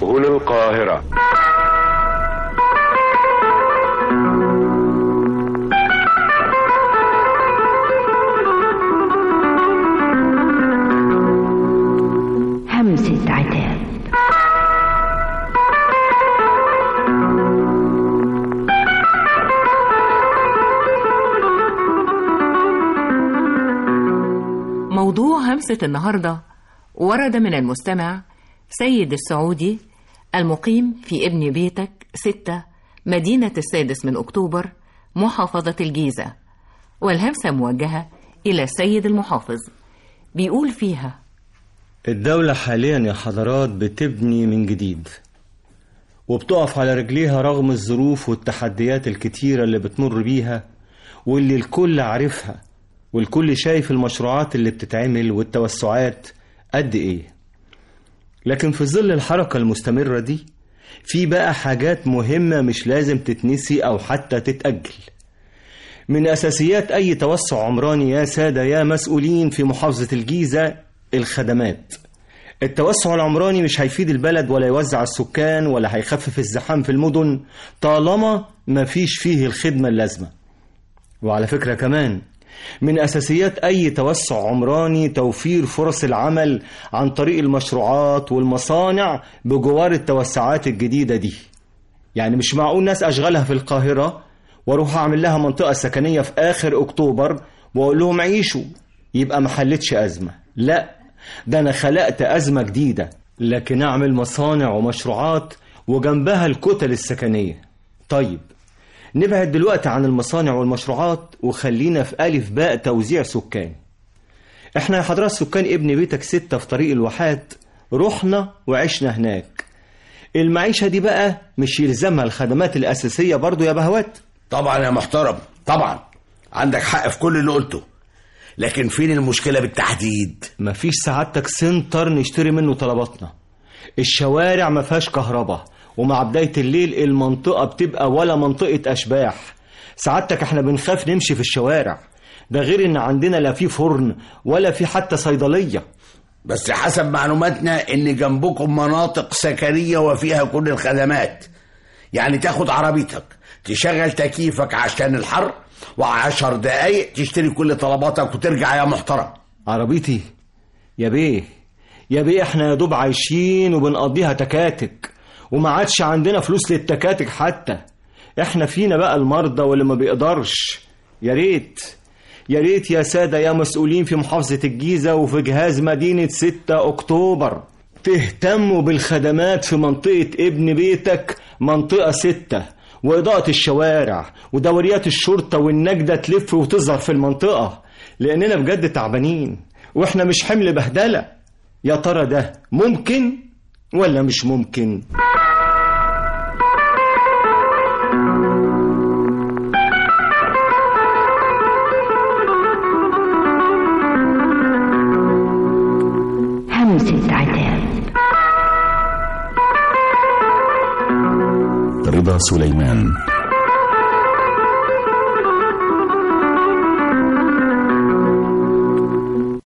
سهل القاهرة همسة عتاب موضوع همسة النهاردة ورد من المستمع سيد السعودي المقيم في ابن بيتك ستة مدينة السادس من أكتوبر محافظة الجيزة والهمسة موجهة إلى السيد المحافظ بيقول فيها الدولة حاليا يا حضرات بتبني من جديد وبتقف على رجليها رغم الظروف والتحديات الكتيرة اللي بتمر بيها واللي الكل عارفها والكل شايف المشروعات اللي بتتعمل والتوسعات قد ايه لكن في ظل الحركة المستمرة دي في بقى حاجات مهمة مش لازم تتنسي أو حتى تتأجل من أساسيات أي توسع عمراني يا سادة يا مسؤولين في محافظة الجيزة الخدمات التوسع العمراني مش هيفيد البلد ولا يوزع السكان ولا هيخفف الزحام في المدن طالما مفيش فيه الخدمة اللازمة وعلى فكرة كمان من أساسيات أي توسع عمراني توفير فرص العمل عن طريق المشروعات والمصانع بجوار التوسعات الجديدة دي يعني مش معقول ناس أشغلها في القاهرة واروح أعمل لها منطقة سكنية في آخر أكتوبر وأقول لهم عيشوا يبقى ما حلتش أزمة لا ده أنا خلقت أزمة جديدة لكن أعمل مصانع ومشروعات وجنبها الكتل السكنية طيب نبعد دلوقتي عن المصانع والمشروعات وخلينا في ألف باء توزيع سكان احنا يا حضرات سكان ابن بيتك ستة في طريق الواحات رحنا وعشنا هناك المعيشة دي بقى مش يلزمها الخدمات الأساسية برضو يا بهوات طبعا يا محترم طبعا عندك حق في كل اللي قلته لكن فين المشكلة بالتحديد مفيش سعادتك سنتر نشتري منه طلباتنا الشوارع ما فيهاش كهرباء ومع بداية الليل المنطقة بتبقى ولا منطقة أشباح سعادتك احنا بنخاف نمشي في الشوارع ده غير ان عندنا لا في فرن ولا في حتى صيدلية بس حسب معلوماتنا ان جنبكم مناطق سكنية وفيها كل الخدمات يعني تاخد عربيتك تشغل تكييفك عشان الحر وعشر دقايق تشتري كل طلباتك وترجع يا محترم عربيتي يا بيه يا بيه احنا يا دوب عايشين وبنقضيها تكاتك وما عادش عندنا فلوس للتكاتك حتى احنا فينا بقى المرضى واللي ما بيقدرش يا ريت يا ريت يا سادة يا مسؤولين في محافظة الجيزة وفي جهاز مدينة 6 أكتوبر تهتموا بالخدمات في منطقة ابن بيتك منطقة 6 وإضاءة الشوارع ودوريات الشرطة والنجدة تلف وتظهر في المنطقة لأننا بجد تعبانين وإحنا مش حمل بهدلة يا ترى ده ممكن ولا مش ممكن همسة عتاب رضا سليمان